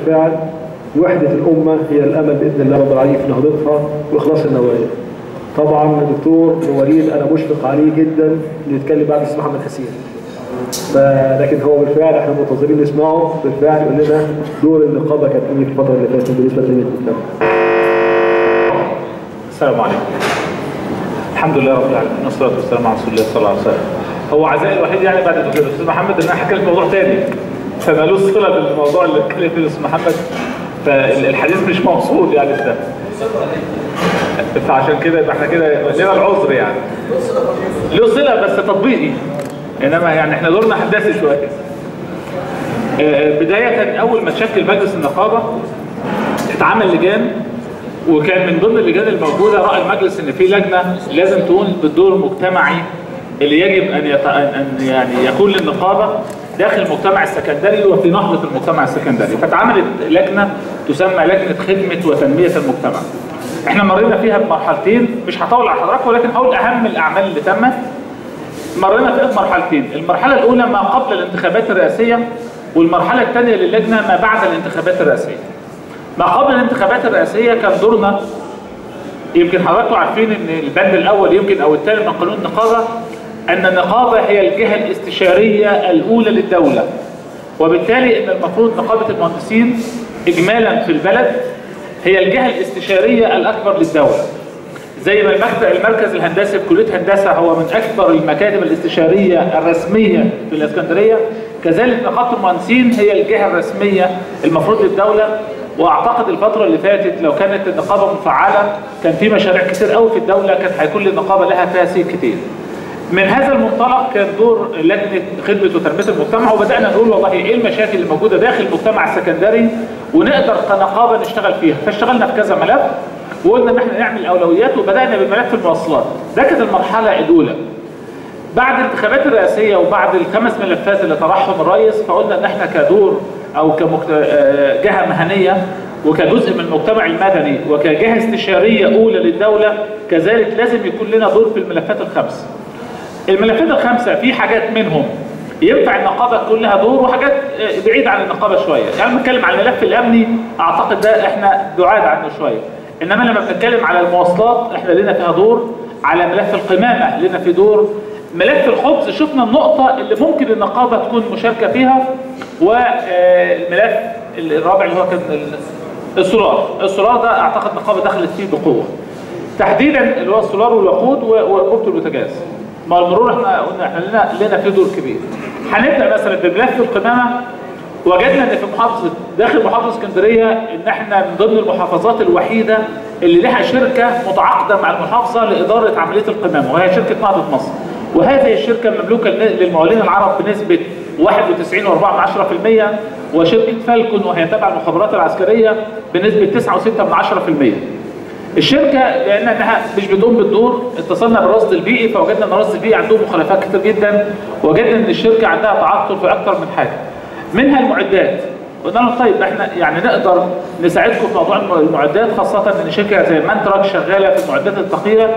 بالفعل وحدة الأمة هي الأمل بإذن الله رب العالمين في نهضتها وإخلاص النوايا. طبعا الدكتور وليد أنا مشفق عليه جدا إنه يتكلم بعد الأستاذ محمد حسين. لكن هو بالفعل احنا منتظرين نسمعه بالفعل يقول لنا دور النقابه كانت ايه في الفتره اللي فاتت بالنسبه لتنميه المجتمع. السلام عليكم. الحمد لله رب العالمين والصلاه والسلام على رسول الله صلى الله عليه وسلم. هو عزائي الوحيد يعني بعد الدكتور الاستاذ محمد ان انا حكيت موضوع تاني فمالوش صله بالموضوع اللي اتكلم فيه الاستاذ محمد فالحديث مش موصول يعني في ده. فعشان كده يبقى احنا كده لنا العذر يعني. له صله بس تطبيقي انما يعني احنا دورنا حداثي شويه. آه، بدايه اول ما تشكل مجلس النقابه اتعمل لجان وكان من ضمن اللجان الموجوده راى المجلس ان في لجنه لازم تقوم بالدور المجتمعي اللي يجب ان يت... ان يعني يكون للنقابه داخل المجتمع السكندري وفي نهضه المجتمع السكندري فاتعملت لجنه تسمى لجنه خدمه وتنميه المجتمع. احنا مرينا فيها بمرحلتين مش هطول على حضراتكم ولكن هقول اهم الاعمال اللي تمت مرينا فيها بمرحلتين، المرحله الاولى ما قبل الانتخابات الرئاسيه والمرحله الثانيه للجنه ما بعد الانتخابات الرئاسيه. ما قبل الانتخابات الرئاسيه كان دورنا يمكن حضراتكم عارفين ان البند الاول يمكن او الثاني من قانون النقابه ان النقابه هي الجهه الاستشاريه الاولى للدوله. وبالتالي ان المفروض نقابه المهندسين اجمالا في البلد هي الجهه الاستشاريه الاكبر للدوله. زي ما المكتب المركز الهندسي في كليه هندسه هو من اكبر المكاتب الاستشاريه الرسميه في الاسكندريه كذلك نقابه المهندسين هي الجهه الرسميه المفروض للدوله واعتقد الفتره اللي فاتت لو كانت النقابه مفعله كان في مشاريع كتير قوي في الدوله كانت هيكون للنقابه لها تاثير كتير. من هذا المنطلق كان دور لجنه خدمه وتنميه المجتمع وبدانا نقول والله ايه المشاكل اللي موجوده داخل المجتمع السكندري ونقدر كنقابه نشتغل فيها فاشتغلنا في كذا ملف وقلنا ان احنا نعمل اولويات وبدانا بملف المواصلات ده كانت المرحله الاولى بعد الانتخابات الرئاسيه وبعد الخمس ملفات اللي طرحهم الرئيس فقلنا ان احنا كدور او كجهه مهنيه وكجزء من المجتمع المدني وكجهه استشاريه اولى للدوله كذلك لازم يكون لنا دور في الملفات الخمس. الملفات الخمسه في حاجات منهم ينفع النقابه تكون لها دور وحاجات بعيد عن النقابه شويه، يعني بنتكلم عن الملف الامني اعتقد ده احنا بعاد عنه شويه. انما لما بنتكلم على المواصلات احنا لنا فيها دور، على ملف القمامه لنا في دور، ملف الخبز شفنا النقطة اللي ممكن النقابة تكون مشاركة فيها والملف الرابع اللي هو كان السولار السولار ده اعتقد النقابة دخلت فيه بقوة تحديدا اللي هو السولار والوقود وانبوبة البوتاجاز ما المرور احنا قلنا احنا لنا لنا فيه دور كبير هنبدا مثلا بملف القمامة وجدنا ان في محافظة داخل محافظة اسكندرية ان احنا من ضمن المحافظات الوحيدة اللي لها شركة متعاقدة مع المحافظة لإدارة عملية القمامة وهي شركة نهضة مصر وهذه الشركة مملوكة للمقاولين العرب بنسبة 91.4% وشركة فالكون وهي تبع المخابرات العسكرية بنسبة 9.6%. الشركة لأنها مش بتقوم بالدور اتصلنا بالرصد البيئي فوجدنا أن الرصد البيئي عندهم مخالفات كتير جدا وجدنا أن الشركة عندها تعطل في أكثر من حاجة. منها المعدات قلنا لهم طيب احنا يعني نقدر نساعدكم في موضوع المعدات خاصة ان شركة زي مانتراك شغالة في المعدات الثقيلة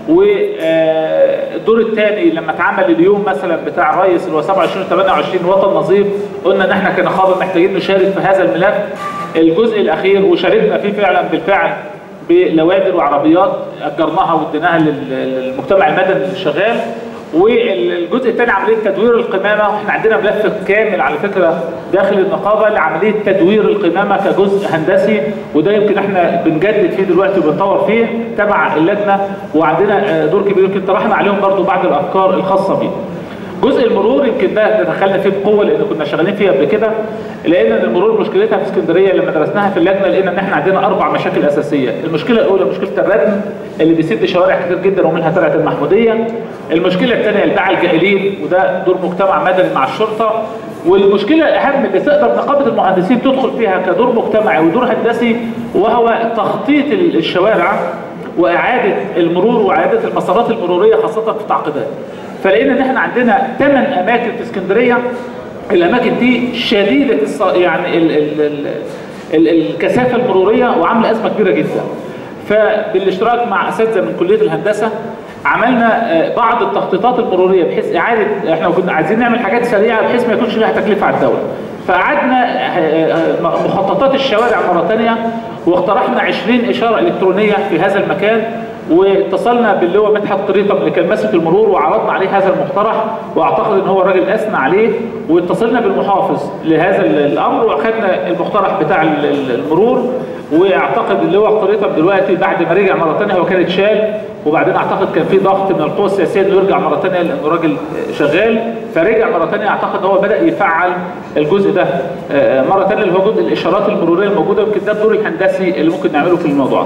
والدور الثاني لما اتعمل اليوم مثلا بتاع الرئيس اللي هو 27 28 وطن نظيف قلنا ان احنا كنقابة محتاجين نشارك في هذا الملف الجزء الاخير وشاركنا فيه فعلا بالفعل بلوادر وعربيات اجرناها واديناها للمجتمع المدني اللي شغال والجزء الثاني عمليه تدوير القمامه واحنا عندنا ملف كامل على فكره داخل النقابه لعمليه تدوير القمامه كجزء هندسي وده يمكن احنا بنجدد فيه دلوقتي وبنطور فيه تبع اللجنه وعندنا دور كبير يمكن طرحنا عليهم برضو بعض الافكار الخاصه بيه. جزء المرور يمكن ده دخلنا فيه بقوه لان كنا شغالين فيه قبل كده لقينا ان المرور مشكلتها في اسكندريه لما درسناها في اللجنه لقينا ان احنا عندنا اربع مشاكل اساسيه، المشكله الاولى مشكله الردم اللي بيسد شوارع كتير جدا ومنها ترعه المحموديه، المشكله الثانيه الباعة الجائلين وده دور مجتمع مدني مع الشرطه، والمشكله الاهم اللي تقدر نقابه المهندسين تدخل فيها كدور مجتمعي ودور هندسي وهو تخطيط الشوارع واعاده المرور واعاده المسارات المروريه خاصه في التعقيدات. فلقينا ان احنا عندنا ثمان اماكن في اسكندريه الاماكن دي شديده الص... يعني ال... ال... ال... ال... الكثافه المروريه وعامله ازمه كبيره جدا. فبالاشتراك مع اساتذه من كليه الهندسه عملنا آه، بعض التخطيطات المروريه بحيث اعاده احنا كنا عايزين نعمل حاجات سريعه بحيث ما يكونش لها تكلفه على الدوله فقعدنا آه، آه، مخططات الشوارع مره ثانيه واقترحنا 20 اشاره الكترونيه في هذا المكان واتصلنا باللي هو مدحت طريقه اللي كان ماسك المرور وعرضنا عليه هذا المقترح واعتقد ان هو الراجل اثنى عليه واتصلنا بالمحافظ لهذا الامر واخذنا المقترح بتاع ال- ال- المرور واعتقد اللي هو طريقه دلوقتي بعد ما رجع مره ثانيه هو كان اتشال وبعدين اعتقد كان في ضغط من القوى السياسيه انه يرجع مره ثانيه لانه راجل شغال فرجع مره ثانيه اعتقد هو بدا يفعل الجزء ده آه، مره ثانيه اللي هو جزء الاشارات المروريه الموجوده يمكن ده الدور الهندسي اللي ممكن نعمله في الموضوع ده.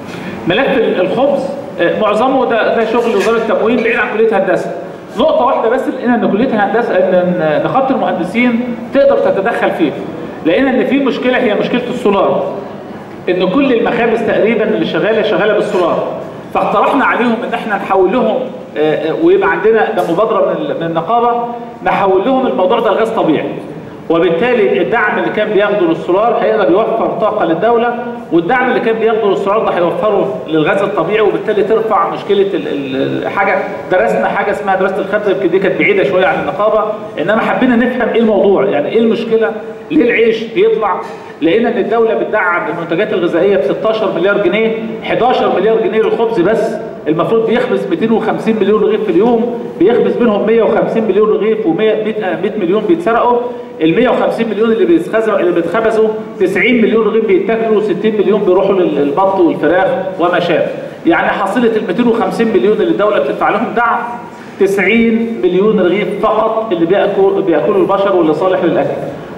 ملف الخبز آه، معظمه ده ده شغل وزاره التموين بعيد عن كليه هندسه. نقطه واحده بس لقينا ان كليه الهندسه ان نقابه المهندسين تقدر تتدخل فيه. لقينا ان في مشكله هي مشكله السولار. ان كل المخابز تقريبا اللي شغاله شغاله بالسولار. فاقترحنا عليهم ان احنا نحول لهم آه، آه، ويبقى عندنا ده مبادره من ال- من النقابه نحول لهم الموضوع ده لغاز طبيعي. وبالتالي الدعم اللي كان بياخده للسولار هيقدر يوفر طاقه للدوله والدعم اللي كان بياخده للسولار ده هيوفره للغاز الطبيعي وبالتالي ترفع مشكله ال- ال- الحاجه درسنا حاجه اسمها دراسه الخبز يمكن دي كانت بعيده شويه عن النقابه انما حبينا نفهم ايه الموضوع يعني ايه المشكله ليه العيش بيطلع لقينا ان الدوله بتدعم المنتجات الغذائيه ب 16 مليار جنيه 11 مليار جنيه للخبز بس المفروض بيخبز 250 مليون رغيف في اليوم بيخبز منهم 150 مليون رغيف و100 100 مليون بيتسرقوا ال 150 مليون اللي بيتخزوا اللي بيتخبزوا 90 مليون رغيف بيتاكلوا و60 مليون بيروحوا للبط والفراخ وما شابه يعني حصيله ال 250 مليون اللي الدوله بتدفع لهم دعم 90 مليون رغيف فقط اللي بياكل بياكلوا البشر واللي صالح للاكل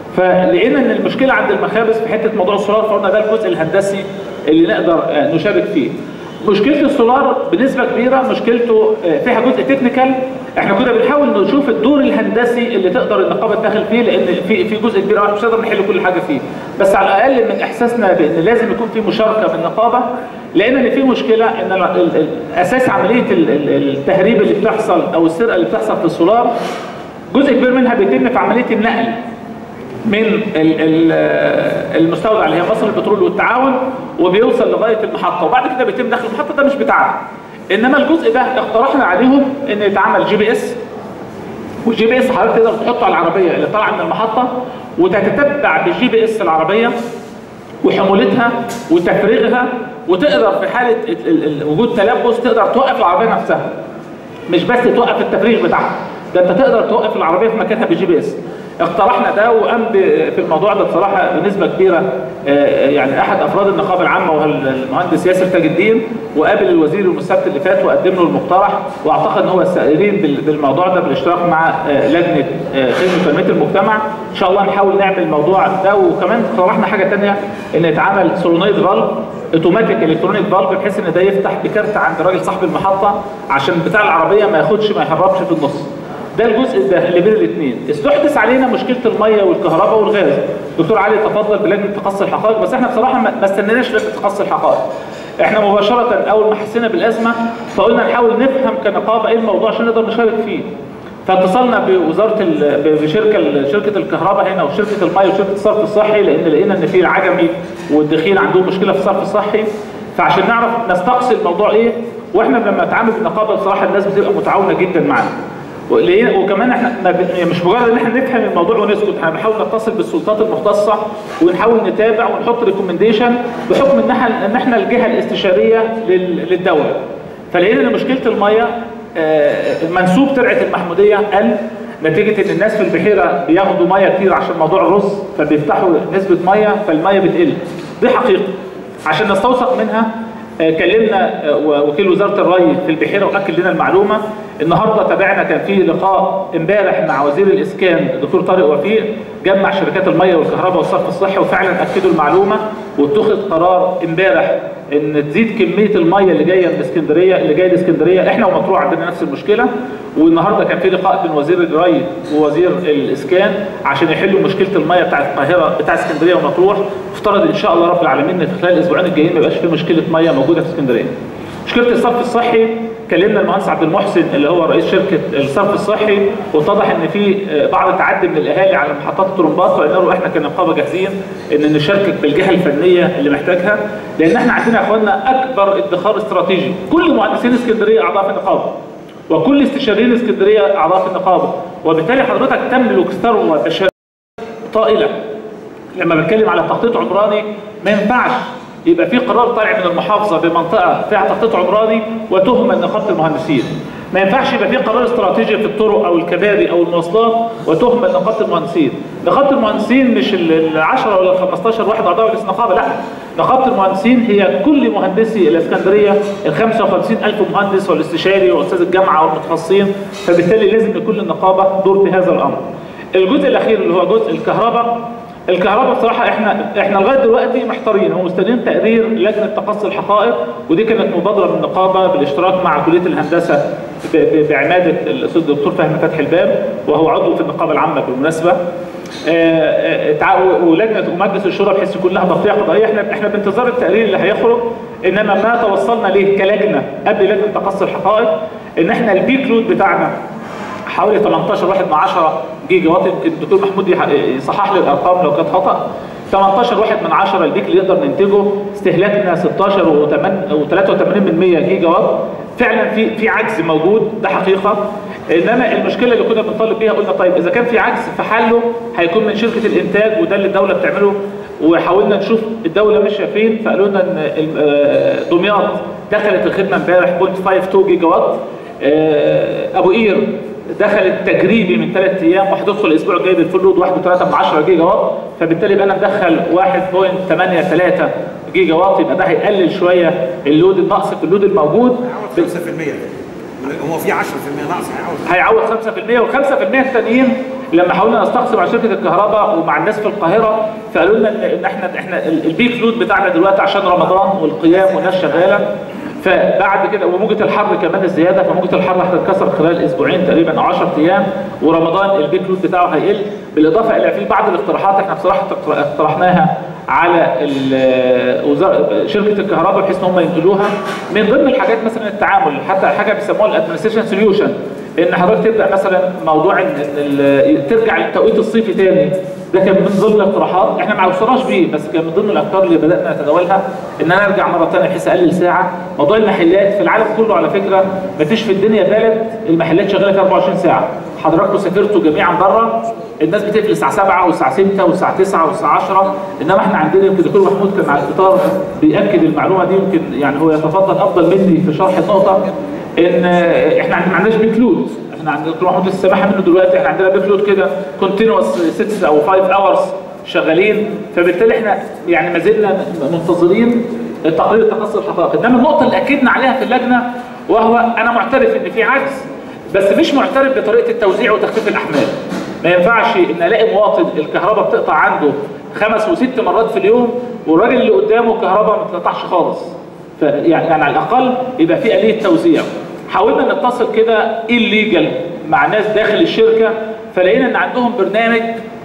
فلقينا ان المشكله عند المخابز في حته موضوع السولار فقلنا ده الجزء الهندسي اللي نقدر آه، نشارك فيه مشكله السولار بنسبه كبيره مشكلته آه، فيها جزء تكنيكال احنا كنا بنحاول نشوف الدور الهندسي اللي تقدر النقابه تدخل فيه لان في في جزء كبير قوي مش هنقدر نحل كل حاجه فيه بس على الاقل من احساسنا بان لازم يكون في مشاركه من النقابه لقينا ان في مشكله ان ال- ال- ال- اساس عمليه ال- ال- التهريب اللي بتحصل او السرقه اللي بتحصل في السولار جزء كبير منها بيتم في عمليه النقل من ال- ال- المستودع اللي هي مصر البترول والتعاون وبيوصل لغايه المحطه وبعد كده بيتم داخل المحطه ده مش بتاعنا انما الجزء ده اقترحنا عليهم ان يتعمل جي بي اس والجي بي اس حضرتك تقدر تحطه على العربيه اللي طالعه من المحطه وتتتبع بالجي بي اس العربيه وحمولتها وتفريغها وتقدر في حاله ال- ال- ال- وجود تلبس تقدر توقف العربيه نفسها مش بس توقف التفريغ بتاعها ده انت تقدر توقف العربيه في مكانها بالجي بي اس اقترحنا ده وقام ب- في الموضوع ده بصراحه بنسبه كبيره آه، يعني احد افراد النقابه العامه وهو المهندس ياسر تاج الدين وقابل الوزير يوم السبت اللي فات وقدم له المقترح واعتقد ان هو السائرين بال- بالموضوع ده بالاشتراك مع آه، لجنه آه، خدمه تنميه المجتمع ان شاء الله نحاول نعمل الموضوع ده وكمان اقترحنا حاجه ثانيه ان يتعمل سولونيد فالف اوتوماتيك الكترونيك فالف بحيث ان ده يفتح بكارت عند راجل صاحب المحطه عشان بتاع العربيه ما ياخدش ما يهربش في النص ده الجزء ده اللي بين الاثنين استحدث علينا مشكله الميه والكهرباء والغاز دكتور علي تفضل بلجنه تقصي الحقائق بس احنا بصراحه ما ما استنيناش لجنه تقصي الحقائق احنا مباشره اول ما حسينا بالازمه فقلنا نحاول نفهم كنقابه ايه الموضوع عشان نقدر نشارك فيه فاتصلنا بوزاره ال... ب- بشركه شركه الكهرباء هنا وشركه الميه وشركه الصرف الصحي لان لقينا ان في العجمي والدخيل عندهم مشكله في الصرف الصحي فعشان نعرف نستقصي الموضوع ايه واحنا لما نتعامل بالنقابه بصراحه الناس بتبقى متعاونه جدا معانا ولقينا- وكمان احنا ما بن- يعني مش مجرد ان احنا نفهم الموضوع ونسكت احنا بنحاول نتصل بالسلطات المختصه ونحاول نتابع ونحط ريكومنديشن بحكم ان احنا ان احنا الجهه الاستشاريه لل- للدوله فلقينا ان مشكله الميه آه، منسوب ترعه المحموديه قل نتيجه ان الناس في البحيره بياخدوا ميه كتير عشان موضوع الرز فبيفتحوا نسبه ميه فالميه بتقل دي حقيقه عشان نستوثق منها آه، كلمنا آه، وكيل وزاره الري في البحيره واكد لنا المعلومه النهارده تابعنا كان في لقاء امبارح مع وزير الاسكان الدكتور طارق وفيق جمع شركات الميه والكهرباء والصرف الصحي وفعلا اكدوا المعلومه واتخذ قرار امبارح ان تزيد كميه الميه اللي جايه من اسكندريه اللي جايه لاسكندريه احنا ومطروح عندنا نفس المشكله والنهارده كان في لقاء بين وزير الري ووزير الاسكان عشان يحلوا مشكله الميه بتاع القاهره بتاع اسكندريه ومطروح افترض ان شاء الله رب العالمين ان في خلال الاسبوعين الجايين ما يبقاش في مشكله ميه موجوده في اسكندريه. مشكله الصرف الصحي كلمنا المهندس عبد المحسن اللي هو رئيس شركه الصرف الصحي واتضح ان في بعض التعدي من الاهالي على محطات الطرمبات وقلنا له احنا كنقابه جاهزين ان نشاركك بالجهه الفنيه اللي محتاجها لان احنا عندنا يا اخواننا اكبر ادخار استراتيجي كل مهندسين اسكندريه اعضاء في النقابه وكل استشاريين اسكندريه اعضاء في النقابه وبالتالي حضرتك تملك ثروه بشريه طائله لما بتكلم على تخطيط عمراني ما ينفعش يبقى في قرار طالع من المحافظه بمنطقه فيها تخطيط عمراني وتهمل نقابه المهندسين ما ينفعش يبقى في قرار استراتيجي في الطرق او الكباري او المواصلات وتهمل نقابه المهندسين نقابه المهندسين مش ال 10 ولا ال 15 واحد اعضاء مجلس النقابه لا نقابه المهندسين هي كل مهندسي الاسكندريه ال 55000 مهندس والاستشاري واستاذ الجامعه والمتخصصين فبالتالي لازم لكل النقابه دور في هذا الامر الجزء الاخير اللي هو جزء الكهرباء الكهرباء بصراحه احنا احنا لغايه دلوقتي محتارين ومستنيين تقرير لجنه تقصي الحقائق ودي كانت مبادره من النقابه بالاشتراك مع كليه الهندسه بعماده الاستاذ الدكتور فهمي فتحي الباب وهو عضو في النقابه العامه بالمناسبه ولجنه ومجلس الشورى بحيث يكون لها ضغطيه قضائيه احنا احنا بانتظار التقرير اللي هيخرج انما ما توصلنا ليه كلجنه قبل لجنه تقصي الحقائق ان احنا البيك لود بتاعنا حوالي 18 واحد من 10 جيجا وات يمكن الدكتور محمود يصحح لي الارقام لو كانت خطا 18 واحد من 10 البيك اللي نقدر ننتجه استهلاكنا 16 و83 جيجا وات فعلا في في عجز موجود ده حقيقه انما المشكله اللي كنا بنطالب بيها قلنا طيب اذا كان في عجز فحله هيكون من شركه الانتاج وده اللي الدوله بتعمله وحاولنا نشوف الدوله ماشيه فين فقالوا لنا ان دمياط دخلت الخدمه امبارح 0.52 جيجا وات ابو قير دخلت تجريبي من ثلاث ايام وهتدخل الاسبوع الجاي بالفول لود 1.3 جيجا وات فبالتالي يبقى انا مدخل 1.83 جيجا وات يبقى ده هيقلل شويه اللود النقص في اللود الموجود هيعوض 5% هو في 10% نقص هيعوض هيعوض 5% وال5% التانيين لما حاولنا نستقصي مع شركه الكهرباء ومع الناس في القاهره فقالوا لنا ان احنا احنا البيك لود بتاعنا دلوقتي عشان رمضان والقيام والناس شغاله فبعد كده وموجة الحر كمان الزيادة فموجة الحر هتتكسر خلال اسبوعين تقريبا او 10 ايام ورمضان البيك لود بتاعه هيقل بالاضافة الى في بعض الاقتراحات احنا بصراحة اقترحناها على شركة الكهرباء بحيث ان هم ينقلوها من ضمن الحاجات مثلا التعامل حتى حاجة بيسموها الادمنستريشن سوليوشن ان حضرتك تبدا مثلا موضوع ان ترجع للتوقيت الصيفي تاني ده كان من ضمن الاقتراحات احنا ما عوصناش بيه بس كان من ضمن الافكار اللي بدانا نتداولها ان انا ارجع مره ثانيه بحيث اقلل ساعه موضوع المحلات في العالم كله على فكره ما فيش في الدنيا بلد المحلات شغاله فيها 24 ساعه حضراتكم سافرتوا جميعا بره الناس بتقفل الساعه 7 والساعه 6 والساعه 9 والساعه 10 انما احنا عندنا يمكن الدكتور محمود كان على الاطار بياكد المعلومه دي يمكن يعني هو يتفضل افضل مني في شرح النقطه ان احنا ما عندناش بيكلود احنا عندنا دكتور محمود لسه سامحها منه دلوقتي احنا عندنا بيكلود كده كونتينوس 6 او 5 اورز شغالين فبالتالي احنا يعني ما زلنا منتظرين تقرير تقصي الحقائق انما النقطه اللي اكدنا عليها في اللجنه وهو انا معترف ان في عجز بس مش معترف بطريقه التوزيع وتخفيف الاحمال ما ينفعش ان الاقي مواطن الكهرباء بتقطع عنده خمس وست مرات في اليوم والراجل اللي قدامه الكهرباء ما بتقطعش خالص فيعني يعني على الاقل يبقى في اليه توزيع حاولنا نتصل كده الليجل مع ناس داخل الشركه فلقينا ان عندهم برنامج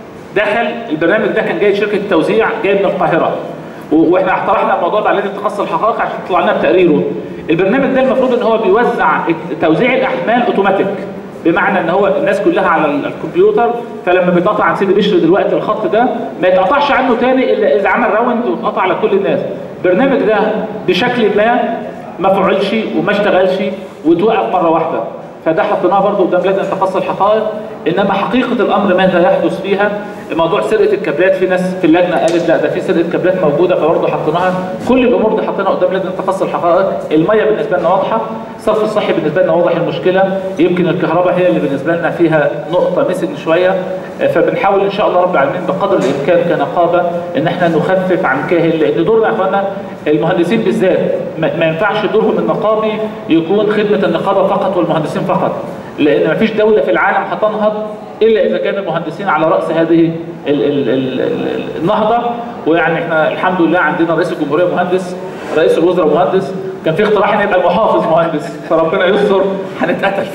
دخل البرنامج ده كان جاي شركه توزيع جاي من القاهره واحنا اقترحنا الموضوع ده على لجنه تقصي الحقائق عشان تطلع لنا بتقريره البرنامج ده المفروض ان هو بيوزع توزيع الاحمال اوتوماتيك بمعنى ان هو الناس كلها على الكمبيوتر فلما بيتقطع عن سيدي بشر دلوقتي الخط ده ما يتقطعش عنه تاني الا اذا عمل راوند واتقطع على كل الناس البرنامج ده بشكل ما ما فعلش وما اشتغلش وتوقف مره واحده فده حطيناه برضه قدام لجنه تقصي الحقائق انما حقيقه الامر ماذا يحدث فيها موضوع سرقه الكابلات في ناس في اللجنه قالت لا ده في سرقه كابلات موجوده فبرضه حطيناها كل الامور دي حطيناها قدام لجنه تقصي الحقائق الميه بالنسبه لنا واضحه الصرف الصحي بالنسبه لنا واضح المشكله يمكن الكهرباء هي اللي بالنسبه لنا فيها نقطه مسن شويه فبنحاول ان شاء الله رب العالمين بقدر الامكان كنقابه ان احنا نخفف عن كاهل لان دورنا يا اخوانا المهندسين بالذات ما ينفعش دورهم النقابي يكون خدمه النقابه فقط والمهندسين فقط لان ما فيش دوله في العالم هتنهض الا اذا كان المهندسين على راس هذه ال ال ال ال النهضه ويعني احنا الحمد لله عندنا رئيس الجمهوريه مهندس رئيس الوزراء مهندس كان في اقتراح ان يبقى المحافظ مهندس فربنا يستر هنتقتل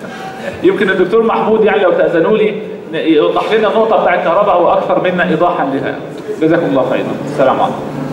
يمكن الدكتور محمود يعني لو تاذنوا لي يوضح لنا النقطه بتاع الكهرباء هو اكثر منا ايضاحا لها جزاكم الله خيرا السلام عليكم